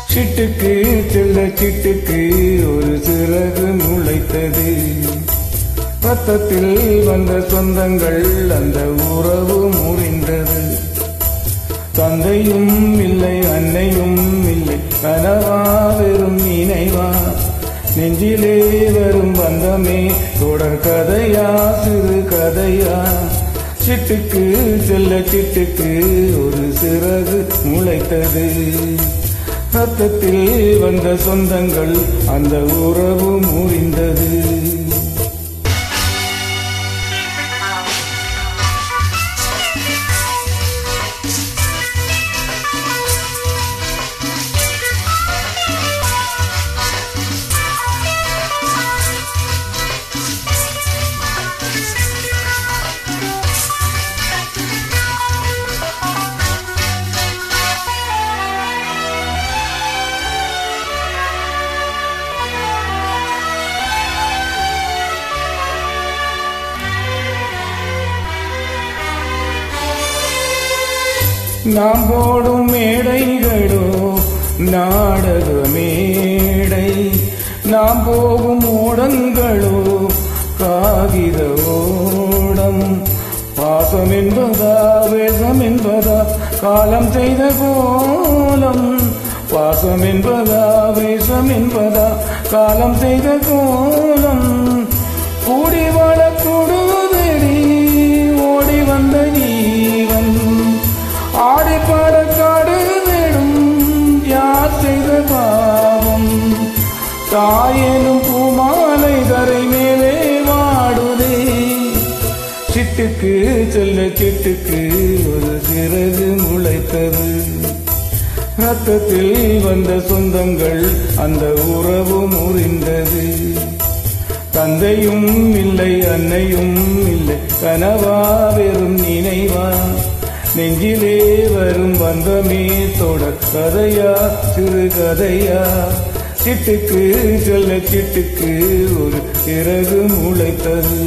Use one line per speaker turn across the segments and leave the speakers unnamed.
சிட்டுக்கு செல்ல சிட்டுக்கு ஒரு சிறகு முளைத்தது ரத்தத்தில் வந்த சொந்தங்கள் அந்த உறவு முறிந்தது தந்தையும் இல்லை அன்னையும் இல்லை கனவா வெறும் நினைவா நெஞ்சிலே வரும் பந்தமே தொடர் கதையா சிறு கதையா சிட்டுக்கு செல்ல சிட்டுக்கு ஒரு சிறகு முளைத்தது ரத்தத்தில் வந்த சொந்தங்கள் அந்த உறவு முறிந்தது நாம் போடும் மேடைகளோ நாடக மேடை நாம் போகும் ஓடங்களோ காகித ஓடம் பாசம் என்பதா வேஷம் என்பதா காலம் செய்த கோலம் பாசம் என்பதா வேஷம் என்பதா காலம் செய்த கோலம் கூடி வாழ கூடுதடி ஓடி வந்த ஜீவன் ஆடி பாட காடு வேடும் யார் செய்த பாவம் தாயேனும் பூமாலை தரை மேலே வாடுதே சிட்டுக்கு செல்ல சிட்டுக்கு ஒரு சிறகு முளைத்தது ரத்தத்தில் வந்த சொந்தங்கள் அந்த உறவு முறிந்தது தந்தையும் இல்லை அன்னையும் இல்லை கனவா வெறும் நினைவா நெஞ்சிலே வரும் பந்தமே தொடர் கதையா சிறு கதையா சிட்டுக்கு செல்ல சிட்டுக்கு ஒரு சிறகு முளைத்தது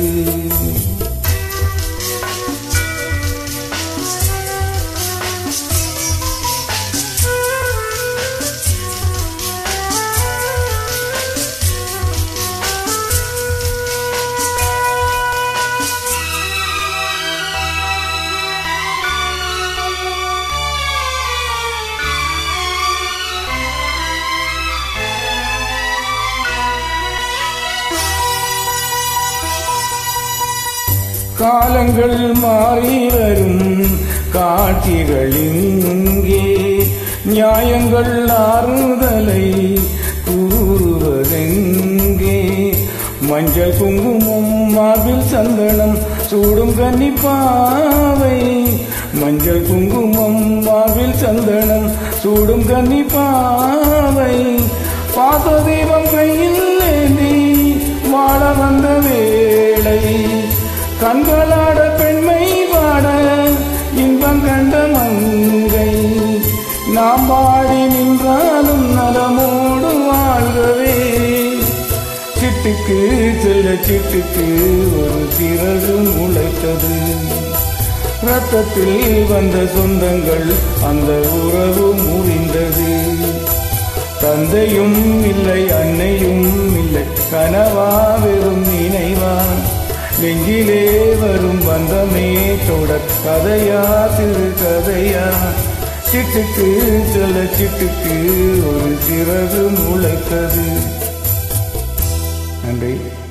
காலங்கள் மாறி வரும் காட்சிகள் இங்கே நியாயங்கள் ஆறுதலை கூறுவதெங்கே மஞ்சள் குங்குமம் மார்பில் சந்தனம் சூடும் கன்னிப்பாவை மஞ்சள் குங்குமம் மார்பில் சந்தனம் சூடும் கன்னிப்பாவை பாச தீபம் கையில் ஏந்தி வாழ வந்த வேளை கண்களாட பெண்மை பாட இன்பம் கண்ட மங்கை நாம் பாடி நின்றாலும் நலமோடு வாழ்கவே சிட்டுக்கு செல்ல சிட்டுக்கு ஒரு சிறகு முளைத்தது ரத்தத்தில் வந்த சொந்தங்கள் அந்த உறவு முறிந்தது தந்தையும் இல்லை அன்னையும் இல்லை கனவா வெறும் நினைவா நெஞ்சிலே வரும் பந்தமே தொடர் கதையா சிறு கதையா சிட்டுக்கு செல்ல சிட்டுக்கு ஒரு சிறகு முளைத்தது நன்றி